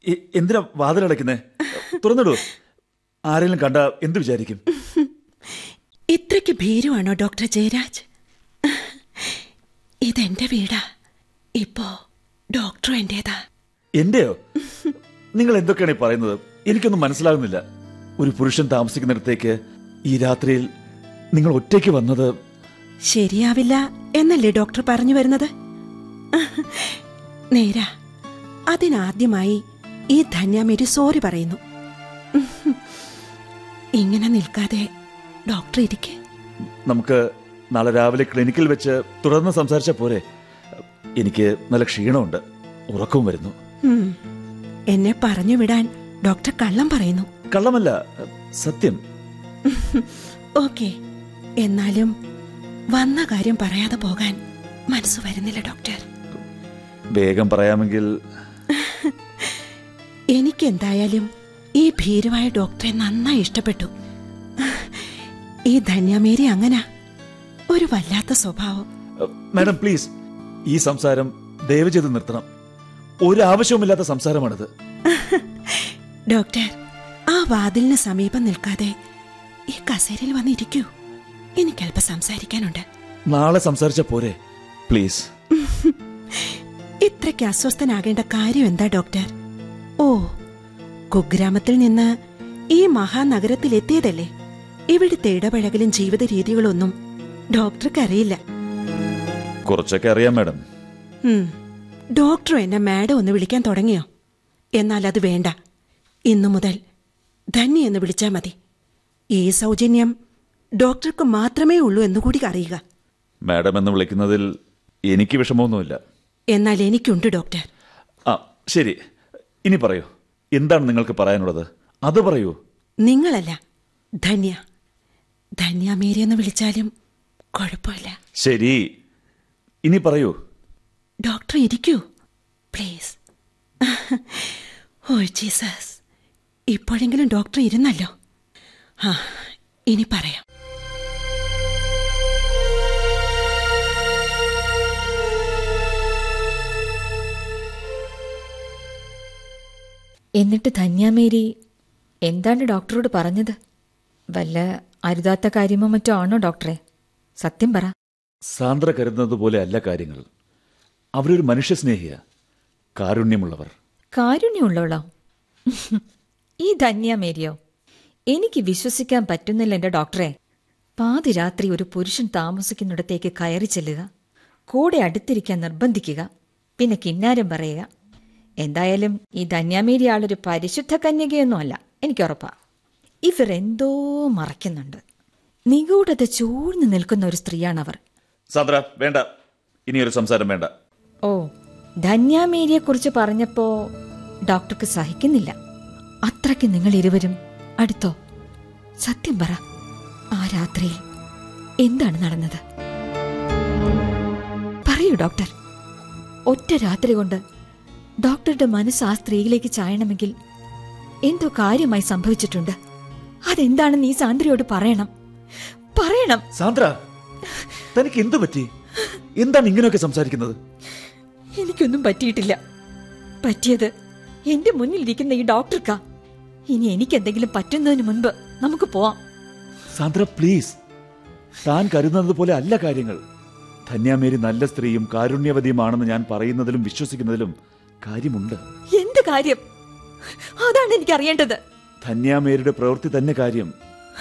A- എന്തിനാ വാതിലടയ്ക്കുന്നേ തുറന്നിടൂ ആരെങ്കിലും കണ്ട എന്ത് വിചാരിക്കും ഇത്രയ്ക്ക് ഭീരുവാണോ ഡോക്ടർ ജയരാജ് ഇതെന്റെ വീടാ ഇപ്പോ ഡോക്ടറും എന്റേതാ എന്റെയോ നിങ്ങൾ എന്തൊക്കെയാണ് ഈ പറയുന്നത് എനിക്കൊന്നും മനസ്സിലാകുന്നില്ല ഒരു പുരുഷൻ താമസിക്കുന്നിടത്തേക്ക് ഈ രാത്രിയിൽ നിങ്ങൾ ഒറ്റയ്ക്ക് വന്നത് ശരിയാവില്ല എന്നല്ലേ ഡോക്ടർ പറഞ്ഞു വരുന്നത് നേരാ അതിനാദ്യമായി ഈ ധന്യാമേരി സോറി പറയുന്നു ഇങ്ങനെ നിൽക്കാതെ ഡോക്ടർ ഇരിക്കെ നമുക്ക് നാളെ രാവിലെ ക്ലിനിക്കിൽ വെച്ച് തുടർന്ന് സംസാരിച്ച പോരെ എനിക്ക് നല്ല ക്ഷീണമുണ്ട് ഉറക്കവും വരുന്നു ഉം. എന്നെ പറഞ്ഞു വിടാൻ ഡോക്ടർ കള്ളം പറയുന്നു കള്ളമല്ല സത്യം ഓക്കെ എന്നാലും വന്ന കാര്യം പറയാതെ പോകാൻ മനസ്സ് വരുന്നില്ല ഡോക്ടർ വേഗം പറയാമെങ്കിൽ എനിക്ക് എന്തായാലും ഈ ഭീരുവായ ഡോക്ടറെ നന്നായി ഇഷ്ടപ്പെട്ടു ഈ ധന്യമേരി അങ്ങനാ ഒരു വല്ലാത്ത സ്വഭാവം മാഡം പ്ലീസ് ഈ സംസാരം ദയവ് ചെയ്ത് നിർത്തണം ഒരു ആവശ്യവുമില്ലാത്ത സംസാരമാണിത് ഡോക്ടർ ആ വാതിലിന് സമീപം നിൽക്കാതെ ഈ കസേരയിൽ വന്നിരിക്കൂ എനിക്കല്പം സംസാരിക്കാനുണ്ട് നാളെ സംസാരിച്ച പോരെ പ്ലീസ് ഇത്രയ്ക്ക് അസ്വസ്ഥനാകേണ്ട കാര്യം എന്താ ഡോക്ടർ ഓ കുഗ്രാമത്തിൽ നിന്ന് ഈ മഹാനഗരത്തിൽ എത്തിയതല്ലേ ഇവിടുത്തെ ഇടപഴകലും ജീവിത രീതികളൊന്നും ഡോക്ടർക്ക് അറിയില്ല കുറച്ചൊക്കെ അറിയാം മാഡം ഉം. ഡോക്ടർ എന്നെ മാഡം ഒന്ന് വിളിക്കാൻ തുടങ്ങിയോ എന്നാൽ അത് വേണ്ട ഇന്നു മുതൽ ധന്യ എന്ന് വിളിച്ചാൽ മതി ഈ സൗജന്യം ഡോക്ടർക്ക് മാത്രമേ ഉള്ളൂ എന്നുകൂടി അറിയുക മാഡം എന്ന് വിളിക്കുന്നതിൽ എനിക്ക് വിഷമമൊന്നുമില്ല എന്നാൽ എനിക്കുണ്ട് ഡോക്ടർ ആ ശരി ഇനി പറയൂ എന്താണ് നിങ്ങൾക്ക് പറയാനുള്ളത് അത് പറയൂ നിങ്ങളല്ല ധന്യ ധന്യ മേരി എന്ന് വിളിച്ചാലും കുഴപ്പമില്ല ശരി ഇനി പറയൂ ഡോക്ടർ ഇരിക്കൂ പ്ലീസ് ഓ ജീസസ് ഇപ്പോഴെങ്കിലും ഡോക്ടർ ഇരുന്നല്ലോ ആ ഇനി പറയാം എന്നിട്ട് ധന്യാമേരി എന്താണ് ഡോക്ടറോട് പറഞ്ഞത് വല്ല അരുതാത്ത കാര്യമോ മറ്റോ ആണോ ഡോക്ടറെ സത്യം പറ സാന്ദ്ര കരുതുന്നത് പോലെ അല്ല കാര്യങ്ങൾ അവരൊരു മനുഷ്യസ്നേഹിയ കാരുണ്യമുള്ളവർ കാരുണ്യമുള്ളവളോ ഈ ധന്യാമേരിയോ എനിക്ക് വിശ്വസിക്കാൻ പറ്റുന്നില്ല എന്റെ ഡോക്ടറെ പാതിരാത്രി ഒരു പുരുഷൻ താമസിക്കുന്നിടത്തേക്ക് കയറി ചെല്ലുക കൂടെ അടുത്തിരിക്കാൻ നിർബന്ധിക്കുക പിന്നെ കിന്നാരം പറയുക എന്തായാലും ഈ ധന്യാമേരി ആളൊരു പരിശുദ്ധ കന്യകയൊന്നും അല്ല എനിക്കുറപ്പാ ഇവർ എന്തോ മറയ്ക്കുന്നുണ്ട് നിഗൂഢത ചൂഴ്ന്നു നിൽക്കുന്ന ഒരു സ്ത്രീയാണവർ സാന്ദ്ര വേണ്ട ഇനിയൊരു സംസാരം വേണ്ട ഓ ധന്യാമേരിയെക്കുറിച്ച് പറഞ്ഞപ്പോ ഡോക്ടർക്ക് സഹിക്കുന്നില്ല അത്രയ്ക്ക് നിങ്ങൾ ഇരുവരും അടുത്തോ സത്യം പറ ആ രാത്രിയിൽ എന്താണ് നടന്നത് പറയൂ ഡോക്ടർ ഒറ്റ രാത്രി കൊണ്ട് ഡോക്ടറുടെ മനസ്സ് ആ സ്ത്രീയിലേക്ക് ചായണമെങ്കിൽ എന്തോ കാര്യമായി സംഭവിച്ചിട്ടുണ്ട് അതെന്താണെന്ന് ഈ സാന്ദ്രയോട് പറയണം പറയണം സാന്ദ്ര തനിക്ക് എന്തു പറ്റി എന്താണ് ഇങ്ങനെയൊക്കെ സംസാരിക്കുന്നത് എനിക്കൊന്നും പറ്റിയിട്ടില്ല പറ്റിയത് എന്റെ മുന്നിലിരിക്കുന്ന ഈ ഡോക്ടർക്കാ ഇനി എനിക്ക് എന്തെങ്കിലും പറ്റുന്നതിന് മുൻപ് നമുക്ക് പോവാം സാന്ദ്ര പ്ലീസ് താൻ കരുതുന്നത് പോലെ അല്ല കാര്യങ്ങൾ ധന്യാമേരി നല്ല സ്ത്രീയും കാരുണ്യവതിയുമാണെന്ന് ഞാൻ പറയുന്നതിലും വിശ്വസിക്കുന്നതിലും കാര്യമുണ്ട് എന്ത് കാര്യം അതാണ് എനിക്ക് അറിയേണ്ടത് ധന്യാമേരിയുടെ പ്രവൃത്തി തന്നെ കാര്യം